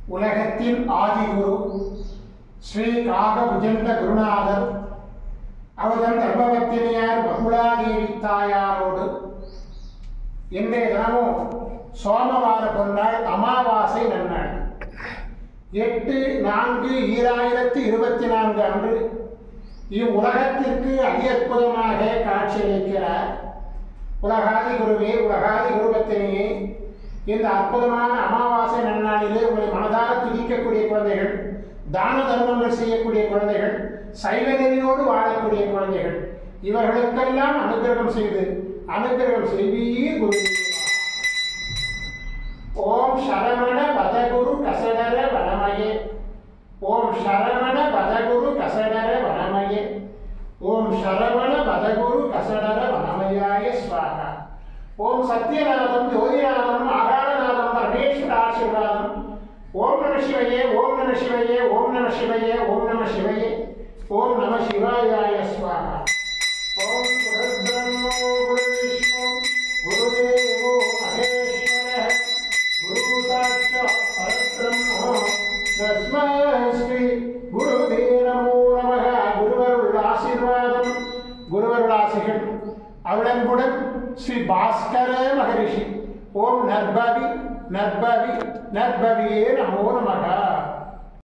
உலகத்தின் ஆதிகுரு ஸ்ரீ காகபுஜண்ட குருநாதர் அவர்தன் கர்ப்பவத்தினியார் பகுலாதேவி தாயாரோடு இன்றைய தினமும் சோமவார பொன்னாள் அமாவாசை நன்னாள் எட்டு நான்கு ஈராயிரத்தி இருபத்தி நான்கு அன்று இவ்வுலகத்திற்கு அதி-அற்புதமாக காட்சியளிக்கிறார் உலகாதி குருவே உலகாதி குருபத்தினியே இந்த அற்புதமான அமாவாசை நன்னாளிலே உங்களை மனதார துதிக்கக்கூடிய குழந்தைகள் தான தர்மங்கள் செய்யக்கூடிய குழந்தைகள் சைவ நெறியோடு வாழக்கூடிய குழந்தைகள் இவர்களுக்கெல்லாம் அனுகிரகம் செய்து அனுகிரகம் செய்வீர் குரு ஓம் சரவண பதகுரு கசடர வனமயே ஓம் சரவண பதகுரு கசடர வனமயே ஓம் சரவண பதகுரு கசடர வனமயாய ஸ்வாகா ஓம் சத்யநாதம் ஜோதிநாதம் ஆகாரநாதம் பரமேஸ்வர ஆசீர்வாதம் ஓம் நம சிவையே ஓம் நம சிவையே ஓம் நம சிவையே ஓம் நம சிவையே ஓம் நம சிவாயாய ஸ்வாகா ஓம் குருபிரம்மோ குரு விஷ்ணு குருதேவோ மகேஸ்வர குரு சாட்சாத் பரபிரம்மோ தஸ்மை ஸ்ரீ குருவே நமோ நமக குருவருள் ஆசீர்வாதம் குருவருள் ஆசைகள் அவளன்புடன் ஸ்ரீ பாஸ்கர மகரிஷி ஓம் நர்பவி நர்பவி நர்பவியே நமோ நமக